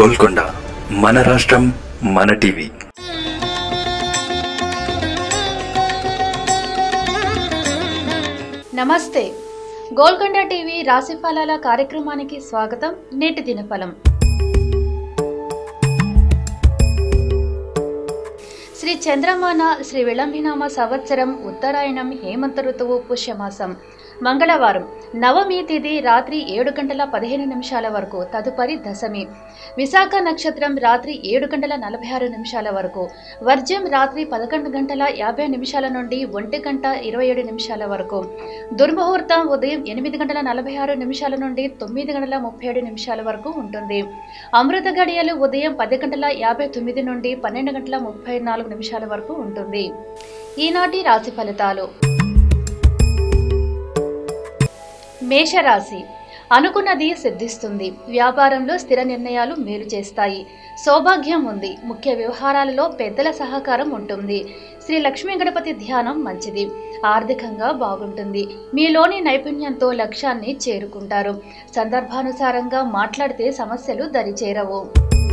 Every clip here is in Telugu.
గోల్కొండ మన రాష్ట్రం మన టీవీ నమస్తే గోల్కొండ టీవీ రాశి ఫలాల కార్యక్రమానికి స్వాగతం నేటి దినఫలం శ్రీ చంద్రమాన శ్రీ విళంబినామ సంవత్సరం ఉత్తరాయణం హేమంత ఋతువు పుష్యమాసం మంగళవారం నవమి తిథి రాత్రి ఏడు గంటల పదిహేను నిమిషాల వరకు తదుపరి దశమి విశాఖ నక్షత్రం రాత్రి ఏడు గంటల నలభై ఆరు నిమిషాల వరకు వర్జ్యం రాత్రి పదకొండు గంటల యాభై నిమిషాల నుండి ఒంటి గంట ఇరవై ఏడు నిమిషాల వరకు దుర్ముహూర్తం ఉదయం ఎనిమిది గంటల నలభై ఆరు నిమిషాల నుండి తొమ్మిది గంటల ముప్పై ఏడు నిమిషాల వరకు ఉంటుంది అమృత గడియలు ఉదయం పది గంటల యాభై తొమ్మిది నుండి పన్నెండు గంటల ముప్పై నాలుగు నిమిషాల వరకు ఉంటుంది ఈనాటి రాశి ఫలితాలు మేషరాశి అనుకున్నది సిద్ధిస్తుంది వ్యాపారంలో స్థిర నిర్ణయాలు మేలు చేస్తాయి సౌభాగ్యం ఉంది ముఖ్య వ్యవహారాలలో పెద్దల సహకారం ఉంటుంది శ్రీ లక్ష్మీ గణపతి ధ్యానం మంచిది ఆర్థికంగా బాగుంటుంది మీలోని నైపుణ్యంతో లక్ష్యాన్ని చేరుకుంటారు సందర్భానుసారంగా మాట్లాడితే సమస్యలు దరిచేరవు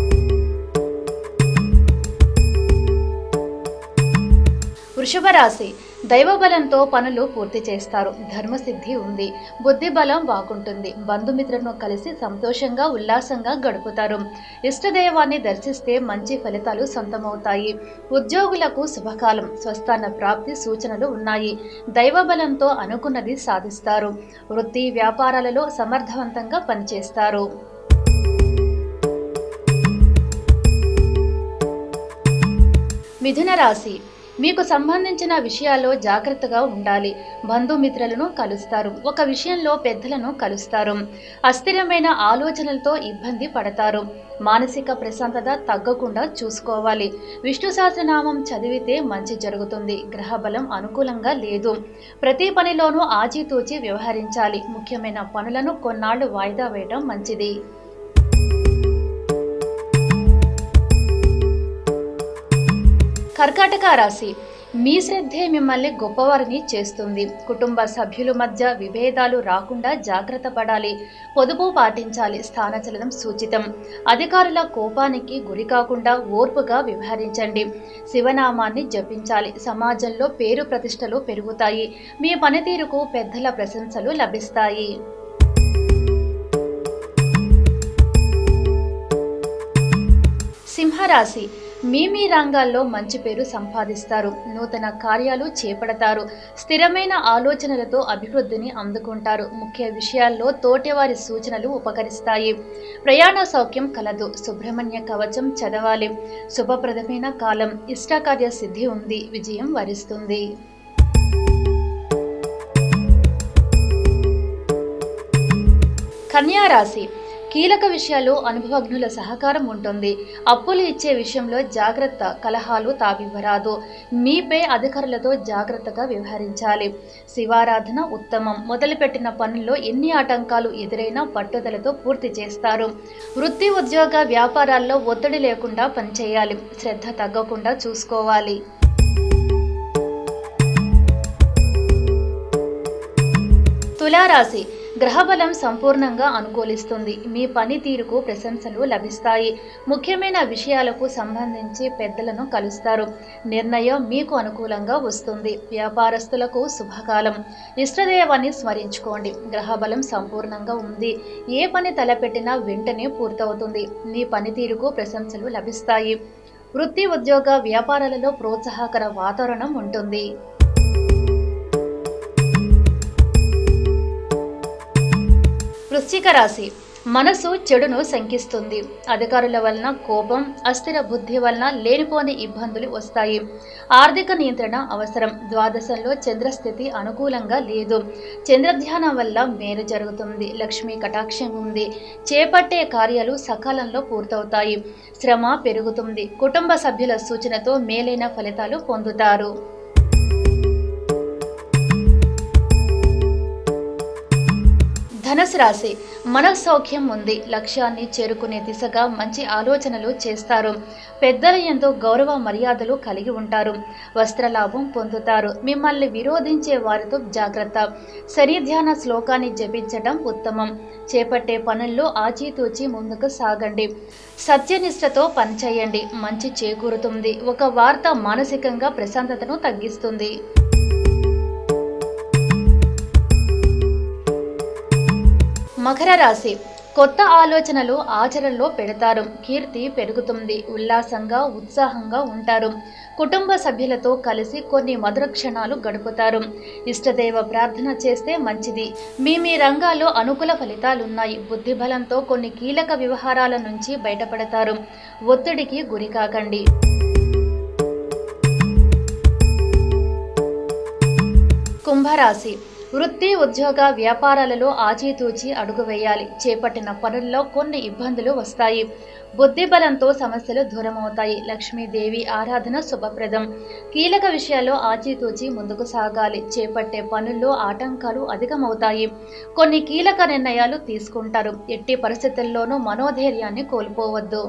వృషభ రాశి దైవబలంతో పనులు పూర్తి చేస్తారు ధర్మసిద్ధి ఉంది బుద్ధి బలం బాగుంటుంది బంధుమిత్రులను కలిసి సంతోషంగా ఉల్లాసంగా గడుపుతారు ఇష్టదైవాన్ని దర్శిస్తే మంచి ఫలితాలు సొంతమవుతాయి ఉద్యోగులకు శుభకాలం స్వస్థాన ప్రాప్తి సూచనలు ఉన్నాయి దైవబలంతో అనుకున్నది సాధిస్తారు వృత్తి వ్యాపారాలలో సమర్థవంతంగా పనిచేస్తారు మిథున రాశి మీకు సంబంధించిన విషయాల్లో జాగ్రత్తగా ఉండాలి బంధుమిత్రులను కలుస్తారు ఒక విషయంలో పెద్దలను కలుస్తారు అస్థిరమైన ఆలోచనలతో ఇబ్బంది పడతారు మానసిక ప్రశాంతత తగ్గకుండా చూసుకోవాలి విష్ణు సహస్రనామం చదివితే మంచి జరుగుతుంది గ్రహబలం అనుకూలంగా లేదు ప్రతి పనిలోనూ ఆచితూచి వ్యవహరించాలి ముఖ్యమైన పనులను కొన్నాళ్లు వాయిదా వేయడం మంచిది కర్కాటక రాశి మీ శ్రద్ధే మిమ్మల్ని గొప్పవారిని చేస్తుంది కుటుంబ సభ్యుల మధ్య విభేదాలు రాకుండా జాగ్రత్త పడాలి పొదుపు పాటించాలి స్థానచలనం సూచితం అధికారుల కోపానికి గురి కాకుండా ఓర్పుగా వ్యవహరించండి శివనామాన్ని జపించాలి సమాజంలో పేరు ప్రతిష్టలు పెరుగుతాయి మీ పనితీరుకు పెద్దల ప్రశంసలు లభిస్తాయి సింహరాశి మీ మీ రంగాల్లో మంచి పేరు సంపాదిస్తారు నూతన కార్యాలు చేపడతారు స్థిరమైన ఆలోచనలతో అభివృద్ధిని అందుకుంటారు ముఖ్య విషయాల్లో తోటివారి సూచనలు ఉపకరిస్తాయి ప్రయాణ సౌఖ్యం కలదు సుబ్రహ్మణ్య కవచం చదవాలి శుభప్రదమైన కాలం ఇష్టకార్య సిద్ధి ఉంది విజయం వరిస్తుంది కన్యా రాశి కీలక విషయాలు అనుభవజ్ఞుల సహకారం ఉంటుంది అప్పులు ఇచ్చే విషయంలో జాగ్రత్త కలహాలు తావివ్వరాదు మీపై అధికారులతో జాగ్రత్తగా వ్యవహరించాలి శివారాధన ఉత్తమం మొదలుపెట్టిన పనుల్లో ఎన్ని ఆటంకాలు ఎదురైనా పట్టుదలతో పూర్తి చేస్తారు వృత్తి ఉద్యోగ వ్యాపారాల్లో ఒత్తిడి లేకుండా పనిచేయాలి శ్రద్ధ తగ్గకుండా చూసుకోవాలి తులారాశి గ్రహబలం సంపూర్ణంగా అనుకూలిస్తుంది మీ పనితీరుకు ప్రశంసలు లభిస్తాయి ముఖ్యమైన విషయాలకు సంబంధించి పెద్దలను కలుస్తారు నిర్ణయం మీకు అనుకూలంగా వస్తుంది వ్యాపారస్తులకు శుభకాలం ఇష్టదేవాన్ని స్మరించుకోండి గ్రహబలం సంపూర్ణంగా ఉంది ఏ పని తలపెట్టినా వెంటనే పూర్తవుతుంది మీ పనితీరుకు ప్రశంసలు లభిస్తాయి వృత్తి ఉద్యోగ వ్యాపారాలలో ప్రోత్సాహకర వాతావరణం ఉంటుంది వృశ్చిక రాశి మనసు చెడును శంకిస్తుంది అధికారుల వలన కోపం అస్థిర బుద్ధి వలన లేనిపోని ఇబ్బందులు వస్తాయి ఆర్థిక నియంత్రణ అవసరం ద్వాదశంలో చంద్రస్థితి అనుకూలంగా లేదు చంద్రధ్యానం వల్ల మేలు జరుగుతుంది లక్ష్మీ కటాక్షం ఉంది చేపట్టే కార్యాలు సకాలంలో పూర్తవుతాయి శ్రమ పెరుగుతుంది కుటుంబ సభ్యుల సూచనతో మేలైన ఫలితాలు పొందుతారు ధనుసు రాశి మనస్సౌఖ్యం ఉంది లక్ష్యాన్ని చేరుకునే దిశగా మంచి ఆలోచనలు చేస్తారు పెద్దల ఎందు గౌరవ మర్యాదలు కలిగి ఉంటారు వస్త్రలాభం పొందుతారు మిమ్మల్ని విరోధించే వారితో జాగ్రత్త శరీధ్యాన శ్లోకాన్ని జపించడం ఉత్తమం చేపట్టే పనుల్లో ఆచితూచి ముందుకు సాగండి సత్యనిష్టతో పనిచేయండి మంచి చేకూరుతుంది ఒక వార్త మానసికంగా ప్రశాంతతను తగ్గిస్తుంది మకర రాశి కొత్త ఆలోచనలు ఆచరణలో పెడతారు కీర్తి పెరుగుతుంది ఉల్లాసంగా ఉత్సాహంగా ఉంటారు కుటుంబ సభ్యులతో కలిసి కొన్ని మధుర క్షణాలు గడుపుతారు ఇష్టదైవ ప్రార్థన చేస్తే మంచిది మీ మీ రంగాల్లో అనుకూల ఫలితాలున్నాయి బుద్ధిబలంతో కొన్ని కీలక వ్యవహారాల నుంచి బయటపడతారు ఒత్తిడికి గురి కాకండి కుంభరాశి వృత్తి ఉద్యోగ వ్యాపారాలలో ఆచితూచి అడుగు వేయాలి చేపట్టిన పనుల్లో కొన్ని ఇబ్బందులు వస్తాయి బుద్ధిబలంతో సమస్యలు దూరమవుతాయి లక్ష్మీదేవి ఆరాధన శుభప్రదం కీలక విషయాల్లో ఆచితూచి ముందుకు సాగాలి చేపట్టే పనుల్లో ఆటంకాలు అధికమవుతాయి కొన్ని కీలక నిర్ణయాలు తీసుకుంటారు ఎట్టి పరిస్థితుల్లోనూ మనోధైర్యాన్ని కోల్పోవద్దు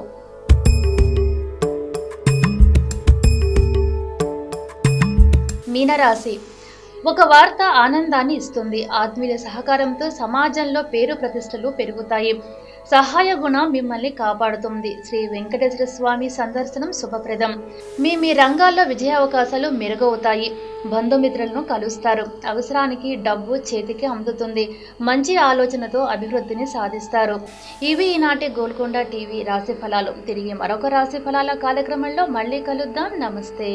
మీనరాశి ఒక వార్త ఆనందాన్ని ఇస్తుంది ఆత్మీయ సహకారంతో సమాజంలో పేరు ప్రతిష్టలు పెరుగుతాయి సహాయ గుణం మిమ్మల్ని కాపాడుతుంది శ్రీ వెంకటేశ్వర స్వామి సందర్శనం శుభప్రదం మీ మీ రంగాల్లో విజయావకాశాలు మెరుగవుతాయి బంధుమిత్రులను కలుస్తారు అవసరానికి డబ్బు చేతికి అందుతుంది మంచి ఆలోచనతో అభివృద్ధిని సాధిస్తారు ఇవి ఈనాటి గోల్కొండ టీవీ రాశి ఫలాలు తిరిగి మరొక రాశి ఫలాల కార్యక్రమంలో మళ్ళీ కలుద్దాం నమస్తే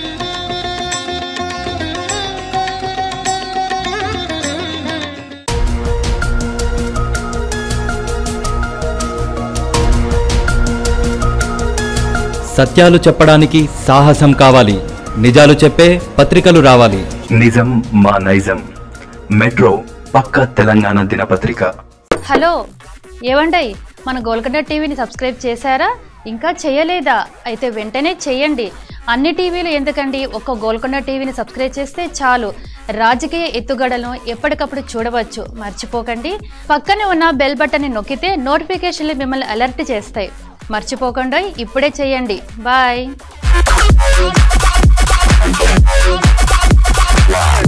సత్యాలు చెప్పడానికి సాహసం కావాలి నిజాలు చెప్పే పత్రికలు రావాలి నిజం మా నైజం మెట్రో పక్క తెలంగాణ దినపత్రిక హలో ఏవండయ్ మన గోల్కొండ టీవీని సబ్స్క్రైబ్ చేశారా ఇంకా చేయలేదా అయితే వెంటనే చేయండి అన్ని టీవీలు ఎందుకండి ఒక్క గోల్కొండ టీవీని సబ్స్క్రైబ్ చేస్తే చాలు రాజకీయ ఎత్తుగడలను ఎప్పటికప్పుడు చూడవచ్చు మర్చిపోకండి పక్కనే ఉన్న బెల్ బటన్ని నొక్కితే నోటిఫికేషన్లు మిమ్మల్ని అలర్ట్ చేస్తాయి మర్చిపోకుండా ఇప్పుడే చేయండి బాయ్